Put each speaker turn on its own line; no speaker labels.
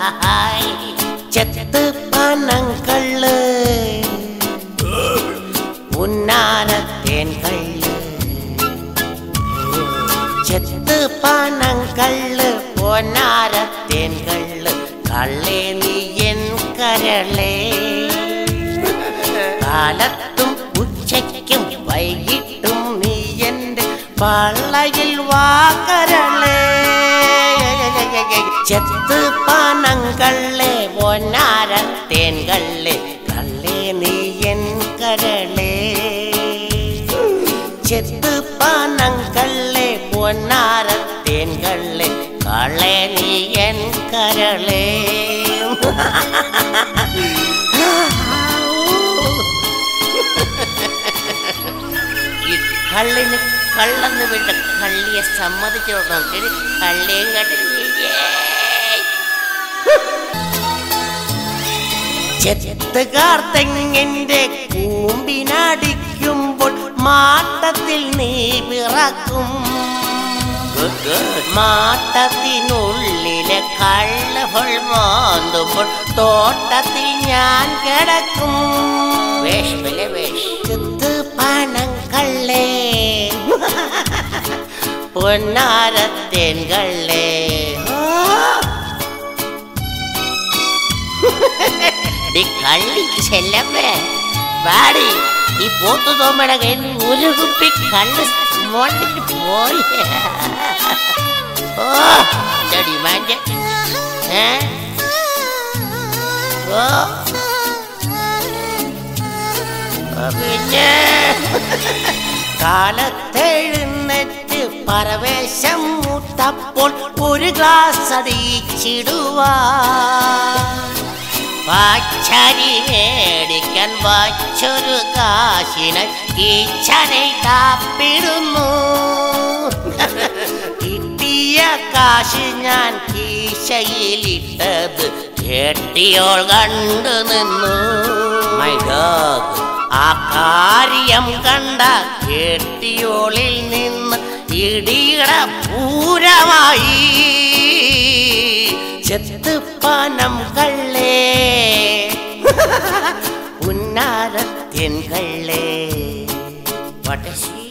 ചെത്ത് പനങ്കള്ള് ഉന്നാരത്തേൻ കള്ള് ചെത്ത് പനങ്കള്ള് പൊന്നാരത്തേൻ കള്ള് കള്ളേ നീ എൻ കരളേ കാലത്തും ഉച്ചയ്ക്കും വൈകിട്ടും നീ എൻ്റെ പള്ളയിൽ വാകരളേ ചെത്ത് പനങ്കള്ളേ പൊന്നാരത്തേൻകള്ളേ കള്ളേ നീ എൻ കരളേ ചെത്ത് പനങ്കള്ളേ പൊന്നാരത്തേൻകള്ളേ കള്ളേ നീ എൻ കരളേ ഈ കള്ളിന് കള്ളന്ന് വിട്ട കള്ളിയെ സമ്മതിച്ചു നോക്കി കള്ളിയും കണ്ടിട്ട് ചെത്തുകാർ തെങ്ങിന്റെ കൂമ്പിനടിക്കുമ്പോൾ മാട്ടത്തിൽ നീ പിറക്കും മാട്ടത്തിനുള്ളിലെ കള്ളകൾ മാന്തുമ്പോൾ തോട്ടത്തിൽ ഞാൻ കിടക്കും വേഷമില്ല വേഷ ചെത്ത് പണം കള്ളേ പൊന്നാരത്തേൻ കള്ളേ ഡി കള്ളി ചെല്ലമ്മേ വാടി ഈ പോത്തു തോമ്മയുടെ കയ്യിൽ നിന്ന് ഒരു കുപ്പി കള്ള് മോണ്ടിട്ട് പോയി ഓ ചെടി മാറ്റ ഏ ഓ ഓ, പിന്നെ കാലത്തെഴുന്നേറ്റ് പരവേശം മുട്ടപ്പോൾ ഒരു ഗ്ലാസ് അടിച്ചിടുവാ പച്ചരി മേടിക്കാൻ വച്ചൊരു കാശിനെ കീച്ചനെ കാപ്പിടുന്നു കിട്ടിയ കാശ് ഞാൻ കീശയിലിട്ടത് കെട്ടിയോൾ കണ്ടു നിന്നു മൈ ഡോഗ് ആ കാര്യം കണ്ട കെട്ടിയോളിൽ നിന്ന് ഇടിയുടെ പൂരമായി ചെത്ത് പനം കള്ളേ ഉന്നാരത്തിൻ കള്ളേ വടശ്ശി